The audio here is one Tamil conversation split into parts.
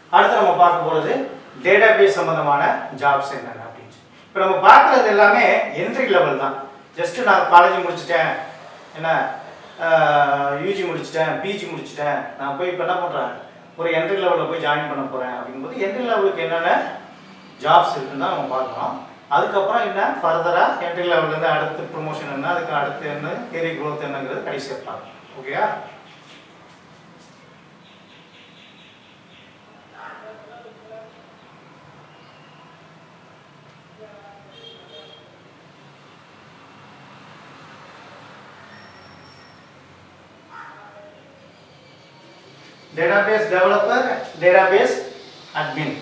அடுத்து நம்ம பார்க்க போகிறது டேட்டாபேஸ் சம்மந்தமான ஜாப்ஸ் என்னென்ன அப்படின்னு சொல்லி. இப்போ நம்ம பார்க்குறது எல்லாமே என்ட்ரி லெவல் தான் ஜஸ்ட் நான் காலேஜ் முடிச்சிட்டேன் என்ன யூஜி முடிச்சிட்டேன் பிஜி முடிச்சிட்டேன் நான் போய் இப்போ என்ன பண்ணுறேன் ஒரு என்ட்ரி லெவலில் போய் ஜாயின் பண்ண போகிறேன் அப்படிங்கும்போது என்ட்ரி லெவலுக்கு என்னென்ன ஜாப்ஸ் இருக்குன்னு தான் நம்ம பார்க்குறோம் அதுக்கப்புறம் என்ன ஃபர்தராக என்ட்ரி லெவல்லேருந்து அடுத்து ப்ரொமோஷன் என்ன அதுக்கு அடுத்து என்ன கேரியர் growth என்னங்கிறது கடைசியாக பார்க்கலாம் ஓகேயா database developer database admin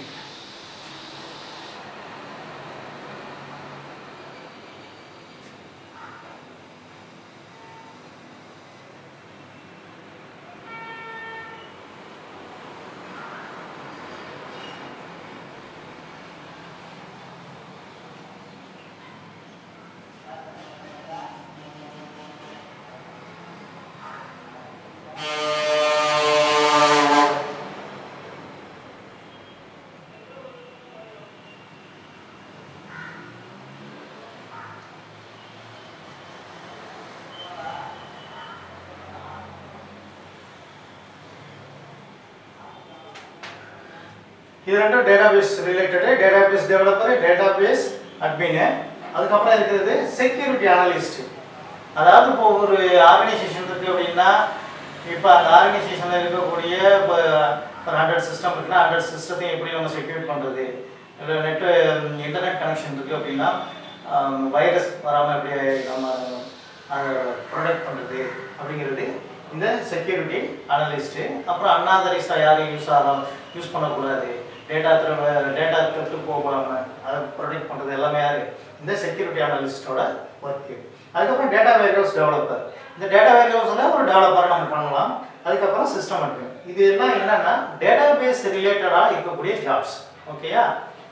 இது ரெண்டும் database related database developer database admin அதுக்கப்புறம் இருக்கிறது செக்யூரிட்டி அனலிஸ்ட் அதாவது இப்போ ஒரு ஆர்கனைசேஷன் இருக்குது அப்படின்னா இப்போ அந்த ஆர்கனைசேஷனில் இருக்கக்கூடிய இப்போ ஒரு ஹண்ட்ரட் சிஸ்டம் இருக்குன்னா ஹண்ட்ரட் சிஸ்டத்தையும் எப்படி நம்ம செக்யூர் பண்ணுறது இல்லை நெட்டு இன்டர்நெட் கனெக்ஷன் இருக்குது அப்படின்னா வைரஸ் வராமல் எப்படி நம்ம அதை ப்ரொடெக்ட் பண்ணுறது அப்படிங்கிறது இந்த செக்யூரிட்டி அனலிஸ்ட்டு அப்புறம் அன்னாதரிஸ்டாக யாரும் யூஸ் ஆகாம யூஸ் பண்ணக்கூடாது டேட்டா திரும்ப டேட்டா திருட்டு போகாமல் அதை ப்ரொடெக்ட் பண்ணுறது எல்லாமே யார் இந்த செக்யூரிட்டி அனலிஸ்ட்டோட ஒர்க்கு அதுக்கப்புறம் டேட்டா வேர்ஹவுஸ் டெவலப்பர் இந்த டேட்டா வேர்ஹவுஸில் ஒரு டெவலப்பரை நம்ம பண்ணலாம் அதுக்கப்புறம் சிஸ்டம் அட்மின் இது எல்லாம் என்னன்னா டேட்டா பேஸ் ரிலேட்டடாக இருக்கக்கூடிய ஜாப்ஸ் ஓகேயா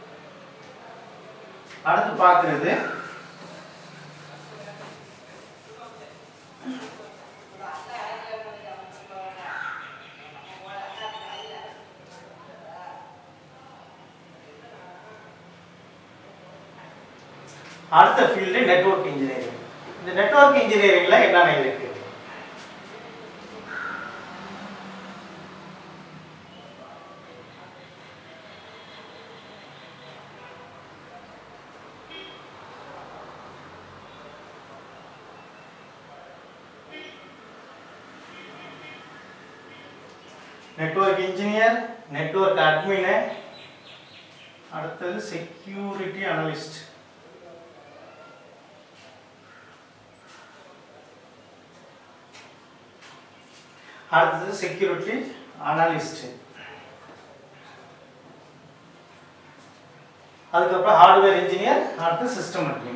அடுத்து பார்க்குறது அடுத்த ஃபீல்டு நெட்வொர்க் இன்ஜினியரிங் இந்த நெட்வொர்க் இன்ஜினியரிங்ல என்னென்ன இருக்கு நெட்வொர்க் இன்ஜினியர் நெட்வொர்க் அட்மின் அடுத்தது செக்யூரிட்டி அனலிஸ்ட் அடுத்தது செக்யூரிட்டி அனலிஸ்ட் அதுக்கப்புறம் ஹார்ட்வேர் இன்ஜினியர் அடுத்து சிஸ்டம் அட்மின்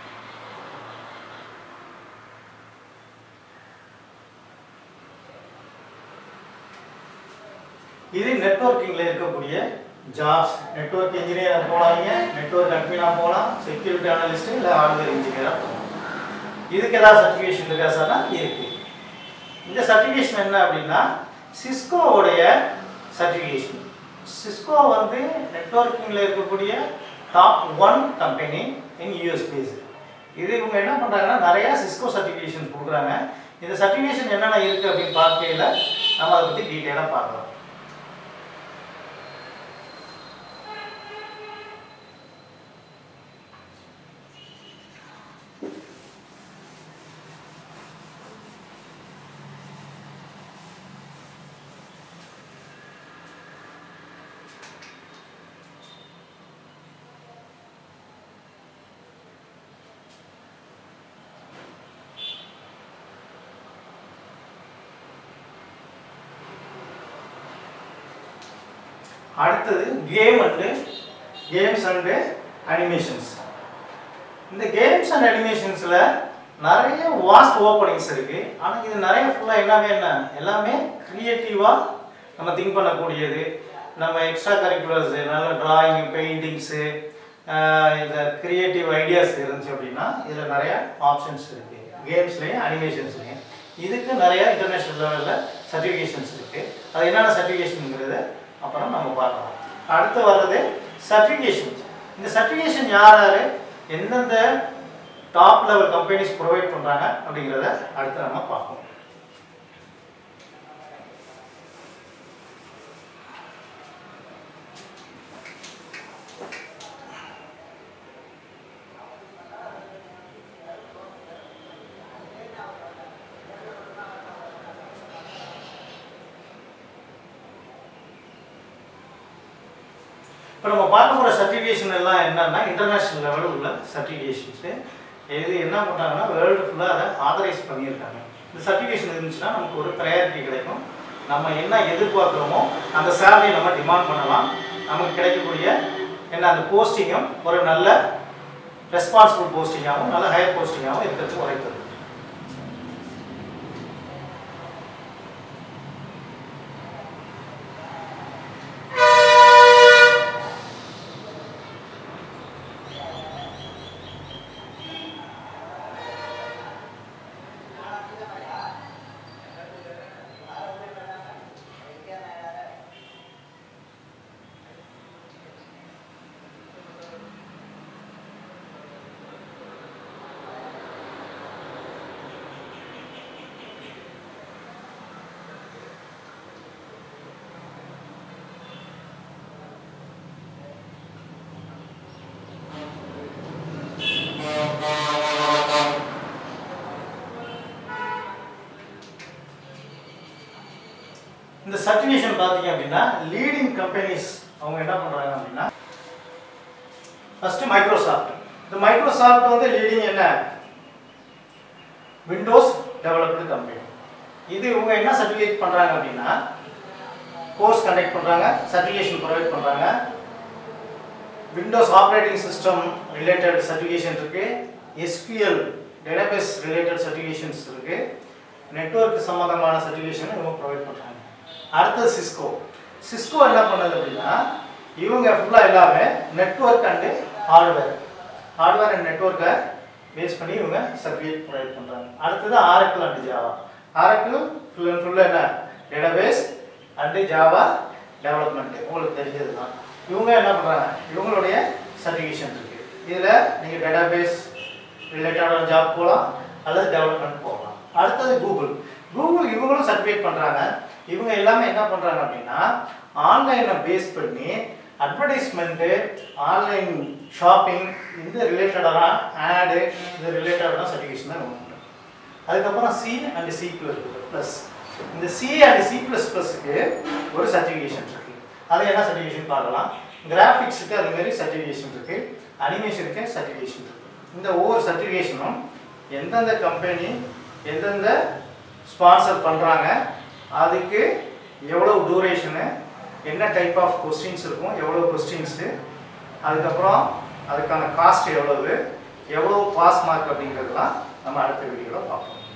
இது நெட்வொர்க்கிங்கில் இருக்கக்கூடிய ஜாப்ஸ் நெட்வொர்க் இன்ஜினியராக போகலாங்க நெட்வொர்க் அட்மினாக போகலாம் செக்யூரிட்டி அனலிஸ்ட் இல்லை ஹார்ட்வேர் இன்ஜினியராக போகலாம் இதுக்கு ஏதாவது சர்டிஃபிகேஷன் இருக்கா சார்னா இருக்கு இந்த சர்டிஃபிகேஷன் என்ன அப்படின்னா சிஸ்கோவுடைய சர்டிஃபிகேஷன் சிஸ்கோ வந்து நெட்வொர்க்கிங்கில் இருக்கக்கூடிய top one company in US base இது இவங்க என்ன பண்ணுறாங்கன்னா நிறையா சிஸ்கோ சர்டிஃபிகேஷன் கொடுக்குறாங்க இந்த சர்டிஃபிகேஷன் என்னென்ன இருக்குது அப்படின்னு பார்க்கையில் நம்ம அதை பற்றி டீட்டெயிலாக பார்க்கலாம் அடுத்தது game and games and animations இந்த கேம்ஸ் அண்ட் அனிமேஷன்ஸில் நிறைய வாஸ்ட் ஓப்பனிங்ஸ் இருக்குது ஆனால் இது நிறைய ஃபுல்லாக என்னவே என்ன எல்லாமே க்ரியேட்டிவாக நம்ம திங்க் பண்ணக்கூடியது நம்ம எக்ஸ்ட்ரா கரிக்குலர்ஸ் நல்ல டிராயிங் பெயிண்டிங்ஸு இந்த க்ரியேட்டிவ் ஐடியாஸ் இருந்துச்சு அப்படின்னா இதில் நிறைய ஆப்ஷன்ஸ் இருக்குது கேம்ஸ்லேயும் அனிமேஷன்ஸ்லேயும் இதுக்கு நிறைய இன்டர்நேஷ்னல் லெவலில் சர்டிஃபிகேஷன்ஸ் இருக்குது அது என்னென்ன சர்டிஃபிகேஷனுங்கிறத அப்புறம் நம்ம பார்க்கலாம் அடுத்து வர்றது சர்டிஃபிகேஷன் இந்த சர்டிஃபிகேஷன் யார் யார் எந்தெந்த டாப் லெவல் கம்பெனிஸ் ப்ரொவைட் பண்ணுறாங்க அப்படிங்கிறத அடுத்து நம்ம பார்ப்போம் இப்போ நம்ம பார்க்க போகிற சர்டிஃபிகேஷன் எல்லாம் என்னன்னா இன்டர்நேஷ்னல் லெவலில் உள்ள சர்டிஃபிகேஷன்ஸு இது என்ன பண்ணுறாங்கன்னா வேர்ல்டு ஃபுல்லாக அதை ஆதரைஸ் பண்ணியிருக்காங்க இந்த சர்டிஃபிகேஷன் இருந்துச்சுன்னா நமக்கு ஒரு ப்ரையாரிட்டி கிடைக்கும் நம்ம என்ன எதிர்பார்க்குறோமோ அந்த சேலரி நம்ம டிமாண்ட் பண்ணலாம் நமக்கு கிடைக்கக்கூடிய என்ன அந்த போஸ்டிங்கும் ஒரு நல்ல ரெஸ்பான்சிபிள் போஸ்டிங்காகவும் நல்ல ஹையர் போஸ்டிங்காகவும் இருக்கிறதுக்கு உரைத்தது இந்த சர்டிஃபிகேஷன் பார்த்தீங்க அப்படின்னா லீடிங் கம்பெனிஸ் அவங்க என்ன பண்ணுறாங்க அப்படின்னா ஃபர்ஸ்ட் மைக்ரோசாஃப்ட் இந்த மைக்ரோசாஃப்ட் வந்து லீடிங் என்ன விண்டோஸ் டெவலப்டு கம்பெனி இது இவங்க என்ன சர்டிஃபிகேட் பண்ணுறாங்க அப்படின்னா கோர்ஸ் கண்டக்ட் பண்ணுறாங்க சர்டிஃபிகேஷன் ப்ரொவைட் பண்ணுறாங்க Windows operating system related certification இருக்கு எஸ்கியூஎல் டேட்டாபேஸ் ரிலேட்டட் சர்டிஃபிகேஷன்ஸ் இருக்கு நெட்வொர்க் சம்மந்தமான சர்டிஃபிகேஷன் இவங்க ப்ரொவைட் பண்ணுறாங்க அடுத்தது சிஸ்கோ சிஸ்கோ என்ன பண்ணுது அப்படின்னா இவங்க ஃபுல்லாக எல்லாமே network and hardware hardware and நெட்வொர்க்கை பேஸ் பண்ணி இவங்க சர்டிஃபிகேட் ப்ரொவைட் பண்ணுறாங்க அடுத்தது Oracle and Java Oracle full and ஃபுல்லாக என்ன டேட்டாபேஸ் அண்டு ஜாவா டெவலப்மெண்ட் உங்களுக்கு தெரிஞ்சது தான் இவங்க என்ன பண்ணுறாங்க இவங்களுடைய சர்டிஃபிகேஷன் இருக்குது இதில் நீங்கள் டேட்டாபேஸ் ரிலேட்டடான ஜாப் போகலாம் அல்லது டெவலப்மெண்ட் போகலாம் அடுத்தது கூகுள் கூகுள் இவங்களும் சர்டிஃபிகேட் பண்ணுறாங்க இவங்க எல்லாமே என்ன பண்ணுறாங்க அப்படின்னா ஆன்லைனை பேஸ் பண்ணி அட்வர்டைஸ்மெண்ட்டு ஆன்லைன் ஷாப்பிங் இந்த ரிலேட்டடான ஆடு இது ரிலேட்டடான சர்டிஃபிகேஷன் தான் இவங்க பண்றாங்க. அதுக்கப்புறம் C and C plus plus இந்த சி அண்ட் சி ப்ளஸ் ப்ளஸ்க்கு ஒரு சர்டிஃபிகேஷன் இருக்கு அது என்ன சர்டிஃபிகேஷன் பார்க்கலாம் கிராஃபிக்ஸுக்கு அது மாதிரி சர்டிஃபிகேஷன் இருக்கு அனிமேஷனுக்கு சர்டிஃபிகேஷன் இருக்கு இந்த ஒவ்வொரு சர்டிஃபிகேஷனும் எந்தெந்த கம்பெனி எந்தெந்த ஸ்பான்சர் பண்ணுறாங்க அதுக்கு எவ்வளோ டூரேஷனு என்ன டைப் ஆஃப் கொஸ்டின்ஸ் இருக்கும் எவ்வளோ கொஸ்டின்ஸு அதுக்கப்புறம் அதுக்கான காஸ்ட் எவ்வளவு எவ்வளோ பாஸ் மார்க் அப்படிங்கிறதுலாம் நம்ம அடுத்த வீடியோவில் பார்ப்போம்